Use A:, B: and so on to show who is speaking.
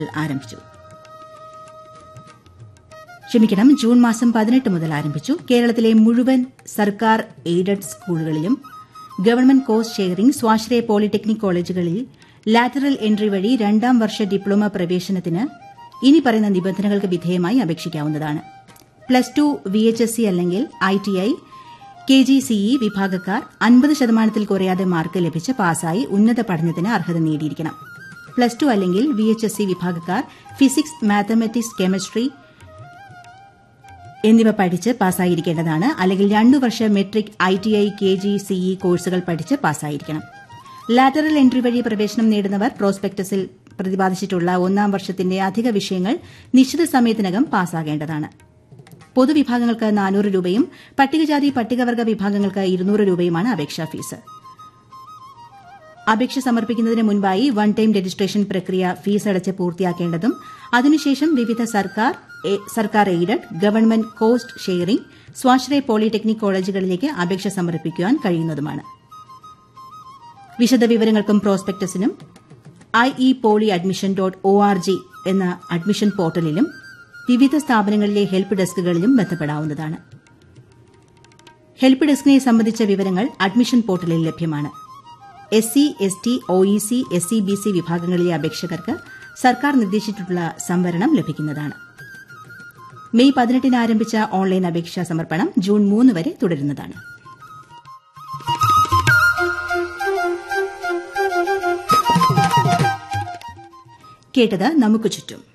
A: ആരംഭിച്ചു ക്ഷമിക്കണം ജൂൺ മാസം പതിനെട്ട് മുതൽ ആരംഭിച്ചു കേരളത്തിലെ മുഴുവൻ സർക്കാർ എയ്ഡഡ് സ്കൂളുകളിലും ഗവൺമെന്റ് കോഴ്സ് ഷെയറിംഗ് സ്വാശ്രയ പോളിടെക്നിക് കോളേജുകളിൽ ലാറ്ററൽ എൻട്രി വഴി രണ്ടാം വർഷ ഡിപ്ലോമ പ്രവേശനത്തിന് ഇനി പറയുന്ന നിബന്ധനകൾക്ക് വിധേയമായി അപേക്ഷിക്കാവുന്നതാണ് plus two V H S C അല്ലെങ്കിൽ I T I K G CE വിഭാഗക്കാർ അൻപത് ശതമാനത്തിൽ കുറയാതെ മാർക്ക് ലഭിച്ച് പാസ്സായി ഉന്നത പഠനത്തിന് അർഹത നേടിയിരിക്കണം പ്ലസ് ടു അല്ലെങ്കിൽ വി എച്ച് എസ് സി വിഭാഗക്കാർ ഫിസിക്സ് മാത്തമാറ്റിക്സ് കെമിസ്ട്രി എന്നിവ പഠിച്ച് പാസ്സായിരിക്കേണ്ടതാണ് അല്ലെങ്കിൽ രണ്ടു വർഷ metric I T I K G CE കോഴ്സുകൾ പഠിച്ച് പാസ്സായിരിക്കണം ലാറ്ററൽ എൻട്രി വഴി പ്രവേശനം നേടുന്നവർ പ്രോസ്പെക്ടസിൽ പ്രതിപാദിച്ചിട്ടുള്ള ഒന്നാം വർഷത്തിന്റെ അധിക വിഷയങ്ങൾ നിശ്ചിത സമയത്തിനകം പാസ്സാകേണ്ടതാണ് പൊതുവിഭാഗങ്ങൾക്ക് നാനൂറ് രൂപയും പട്ടികജാതി പട്ടികവർഗ വിഭാഗങ്ങൾക്ക് ഇരുന്നൂറ് രൂപയുമാണ് അപേക്ഷാ ഫീസ് അപേക്ഷ സമർപ്പിക്കുന്നതിന് മുൻപായി വൺ ടൈം രജിസ്ട്രേഷൻ പ്രക്രിയ ഫീസ് അടച്ച് പൂർത്തിയാക്കേണ്ടതും അതിനുശേഷം വിവിധ സർക്കാർ സർക്കാർ എയ്ഡഡ് ഗവൺമെന്റ് കോസ്റ്റ് ഷെയറിംഗ് സ്വാശ്രയ പോളിടെക്നിക് കോളേജുകളിലേക്ക് അപേക്ഷ സമർപ്പിക്കുവാൻ കഴിയുന്നതുമാണ് വിശദവിവരങ്ങൾക്കും പ്രോസ്പെക്ടസിനും I E poly admission dot O R G എന്ന അഡ്മിഷൻ പോർട്ടലിലും വിവിധ സ്ഥാപനങ്ങളിലെ ഹെൽപ്പ് ഡെസ്കുകളിലും ബന്ധപ്പെടാവുന്നതാണ് ഹെൽപ്പ് ഡെസ്കിനെ സംബന്ധിച്ച വിവരങ്ങൾ അഡ്മിഷൻ പോർട്ടലിൽ ലഭ്യമാണ് S C S T O E C S C B C വിഭാഗങ്ങളിലെ അപേക്ഷകർക്ക് സർക്കാർ നിർദ്ദേശിച്ചിട്ടുള്ള സംവരണം ലഭിക്കുന്നതാണ് മെയ് പതിനെട്ടിന് ആരംഭിച്ച ഓൺലൈൻ അപേക്ഷാ സമർപ്പണം ജൂൺ മൂന്ന് വരെ തുടരുന്നതാണ് കേട്ടത് നമുക്ക് ചുറ്റും